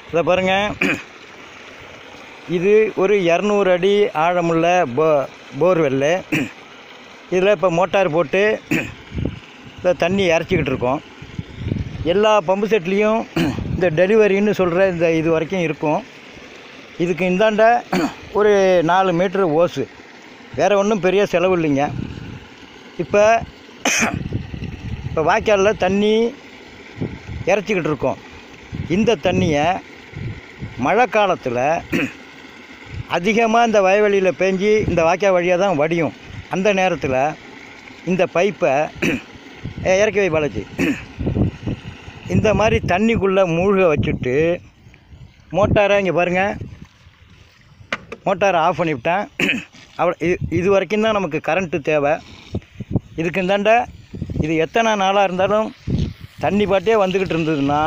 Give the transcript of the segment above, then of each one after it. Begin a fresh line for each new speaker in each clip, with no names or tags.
இதை பாருங்கள் இது ஒரு இரநூறு அடி ஆழமுள்ள போ போர்வெல்லு இதில் இப்போ மோட்டார் போட்டு இந்த தண்ணி இறச்சிக்கிட்டு இருக்கோம் எல்லா பம்பு செட்லேயும் இந்த டெலிவரின்னு சொல்கிற இந்த இது வரைக்கும் இருக்கும் இதுக்கு இந்தாண்ட ஒரு நாலு மீட்ரு ஓஸு வேறு ஒன்றும் பெரிய செலவு இல்லைங்க இப்போ இப்போ வாய்க்காலில் தண்ணி இறச்சிக்கிட்டு இருக்கோம் இந்த தண்ணியை மழை காலத்தில் அதிகமாக இந்த வயவெளியில் பேஞ்சு இந்த வாய்க்கால் வழியாக தான் வடியும் அந்த நேரத்தில் இந்த பைப்பை ஏ, இறக்கி வை பாலாஜி இந்த மாதிரி தண்ணிக்குள்ளே மூழ்க வச்சுட்டு மோட்டாரை இங்கே பாருங்கள் மோட்டாரை ஆஃப் பண்ணிவிட்டேன் அவ்வளோ இது இது வரைக்கும் தான் நமக்கு கரண்ட்டு தேவை இதுக்கு இந்தாண்ட இது எத்தனை நாளாக இருந்தாலும் தண்ணி பாட்டே வந்துக்கிட்டு இருந்ததுன்னா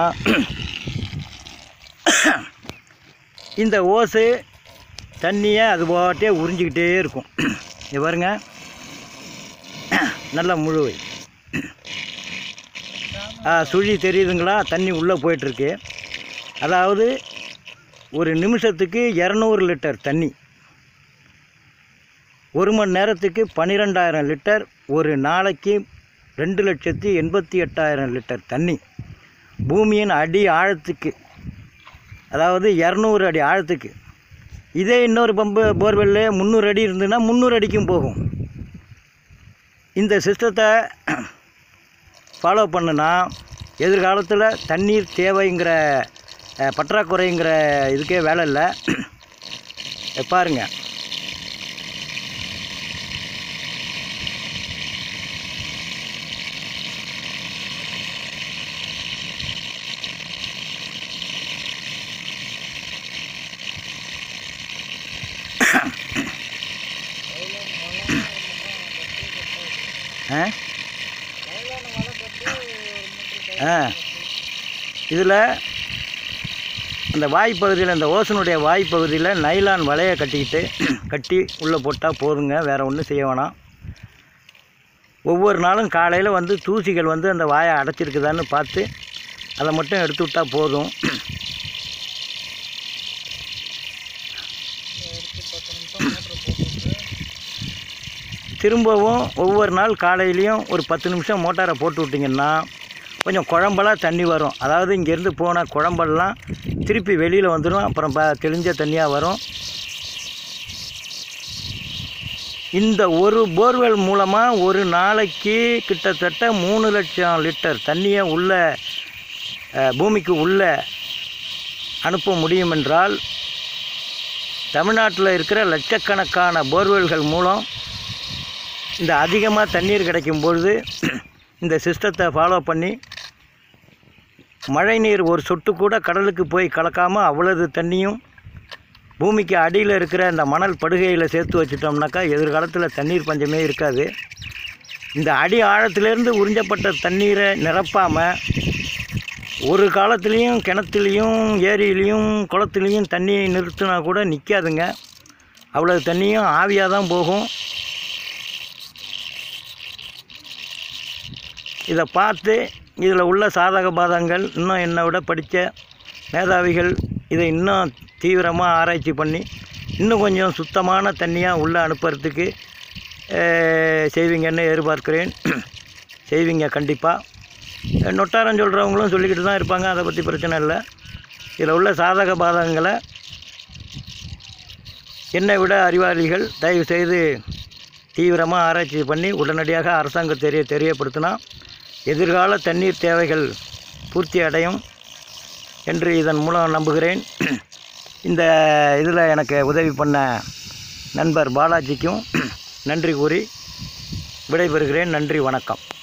இந்த ஓஸு தண்ணியை அது பாட்டே உறிஞ்சிக்கிட்டே இருக்கும் இங்க பாருங்க நல்லா முழுவை ஆ சுழி தெரியுதுங்களா தண்ணி உள்ளே போயிட்டுருக்கு அதாவது ஒரு நிமிஷத்துக்கு இரநூறு லிட்டர் தண்ணி ஒரு மணி நேரத்துக்கு பன்னிரெண்டாயிரம் லிட்டர் ஒரு நாளைக்கு ரெண்டு லட்சத்தி எண்பத்தி எட்டாயிரம் லிட்டர் தண்ணி பூமியின் அடி ஆழத்துக்கு அதாவது இரநூறு அடி ஆழத்துக்கு இதே இன்னொரு பம்பு போர்வெல்லு முந்நூறு அடி இருந்ததுன்னா முந்நூறு அடிக்கும் போகும் இந்த சிஸ்டத்தை ஃபாலோ பண்ணுனா எதிர்காலத்தில் தண்ணீர் தேவைங்கிற அஹ், பற்றாக்குறைங்கிற இதுக்கே வேலை இல்லை பாருங்க ஆ ஆ இதில் அந்த வாய்ப்பகுதியில் இந்த ஓசனுடைய வாய்ப்பகுதியில் நைலான் வலையை கட்டிக்கிட்டு கட்டி உள்ளே போட்டால் போதுங்க வேறு ஒன்றும் செய்ய வேணாம் ஒவ்வொரு நாளும் காலையில் வந்து தூசிகள் வந்து அந்த வாயை அடைச்சிருக்குதான்னு பார்த்து அதை மட்டும் எடுத்து விட்டால் போதும் திரும்பவும் ஒவ்வொரு நாள் காலையிலையும் ஒரு பத்து நிமிஷம் மோட்டாரை போட்டு விட்டிங்கன்னா கொஞ்சம் குழம்பெல்லாம் தண்ணி வரும் அதாவது இங்கேருந்து போன குழம்பெல்லாம் திருப்பி வெளியில் வந்துடும் அப்புறம் ப தெளிஞ்ச தண்ணியாக வரும் இந்த ஒரு போர்வெல் மூலமாக ஒரு நாளைக்கு கிட்டத்தட்ட மூணு லட்சம் லிட்டர் தண்ணியை உள்ள அஹ், பூமிக்கு உள்ள அனுப்ப முடியும் என்றால் தமிழ்நாட்டில் இருக்கிற லட்சக்கணக்கான போர்வெல்கள் மூலம் இந்த அதிகமாக தண்ணீர் கிடைக்கும் பொழுது இந்த சிஸ்டத்தை ஃபாலோ பண்ணி மழை நீர் ஒரு சொட்டு கூட கடலுக்கு போய் கலக்காமல் அவ்வளவு தண்ணியும் பூமிக்கு அடியில் இருக்கிற இந்த மணல் படுகையில் சேர்த்து வச்சிட்டோம்னாக்கா எதிர்காலத்தில் தண்ணீர் பஞ்சமே இருக்காது இந்த அடி ஆழத்திலேருந்து உறிஞ்சப்பட்ட தண்ணீரை நிரப்பாமல் ஒரு காலத்துலேயும் கிணத்துலேயும் ஏரியிலையும் குளத்துலேயும் தண்ணியை நிறுத்தினா கூட நிற்காதுங்க அவ்வளவு தண்ணியும் ஆவியாக தான் போகும் இதை பார்த்து இதில் உள்ள சாதக பாதங்கள் இன்னும் என்னை விட படித்த மேதாவிகள் இதை இன்னும் தீவிரமாக ஆராய்ச்சி பண்ணி இன்னும் கொஞ்சம் சுத்தமான தண்ணியாக உள்ளே அனுப்புறதுக்கு அஹ், செய்வீங்கன்னு எதிர்பார்க்கிறேன் செய்வீங்க கண்டிப்பாக நொட்டாரம் சொல்கிறவங்களும் சொல்லிக்கிட்டு தான் இருப்பாங்க அதை பற்றி பிரச்சனை இல்லை இதில் உள்ள சாதக பாதகங்களை என்னை விட அறிவாளிகள் தயவு செய்து தீவிரமாக ஆராய்ச்சி பண்ணி உடனடியாக அரசாங்கம் தெரிய தெரியப்படுத்தினா எதிர்கால தண்ணீர் தேவைகள் பூர்த்தி அடையும் என்று இதன் மூலம் நம்புகிறேன் இந்த இதில் எனக்கு உதவி பண்ண நண்பர் பாலாஜிக்கும் நன்றி கூறி விடைபெறுகிறேன் நன்றி வணக்கம்